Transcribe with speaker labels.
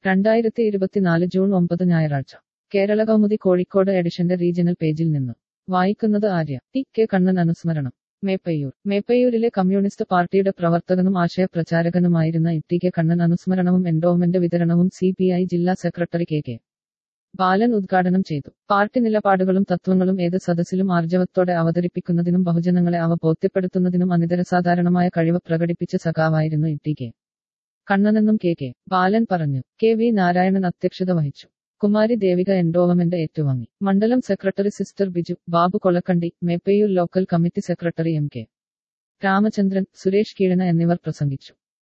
Speaker 1: രണ്ടായിരത്തി ഇരുപത്തിനാല് ജൂൺ ഒമ്പത് ഞായറാഴ്ച കേരള കൗമുദി കോഴിക്കോട് എഡിഷന്റെ റീജിയണൽ പേജിൽ നിന്ന് വായിക്കുന്നത് ആര്യ ടി കെ കണ്ണൻ അനുസ്മരണം മേപ്പയ്യൂർ മേപ്പയ്യൂരിലെ കമ്മ്യൂണിസ്റ്റ് പാർട്ടിയുടെ പ്രവർത്തകനും ആശയപ്രചാരകനുമായിരുന്ന ഇ കെ കണ്ണൻ അനുസ്മരണവും എൻഡോവ്മെന്റ് വിതരണവും സി പി ഐ ജില്ലാ സെക്രട്ടറി കെ കെ ബാലൻ ഉദ്ഘാടനം ചെയ്തു പാർട്ടി നിലപാടുകളും തത്വങ്ങളും ഏത് സദസ്സിലും ആർജവത്തോടെ അവതരിപ്പിക്കുന്നതിനും ബഹുജനങ്ങളെ അവ ബോധ്യപ്പെടുത്തുന്നതിനും അനിതരസാധാരണമായ കഴിവ് പ്രകടിപ്പിച്ച സഖാവായിരുന്നു ഇ കെ കണ്ണനെന്നും കെ കെ ബാലൻ പറഞ്ഞു കെ വി നാരായണൻ അധ്യക്ഷത വഹിച്ചു കുമാരി ദേവിക എൻഡോവമെന്റ് ഏറ്റുവാങ്ങി മണ്ഡലം secretary sister Biju Babu Kolakkandi Meppayur local committee secretary M K Ramachandran Suresh Keezhana എന്നിവർ പ്രസംഗിച്ചു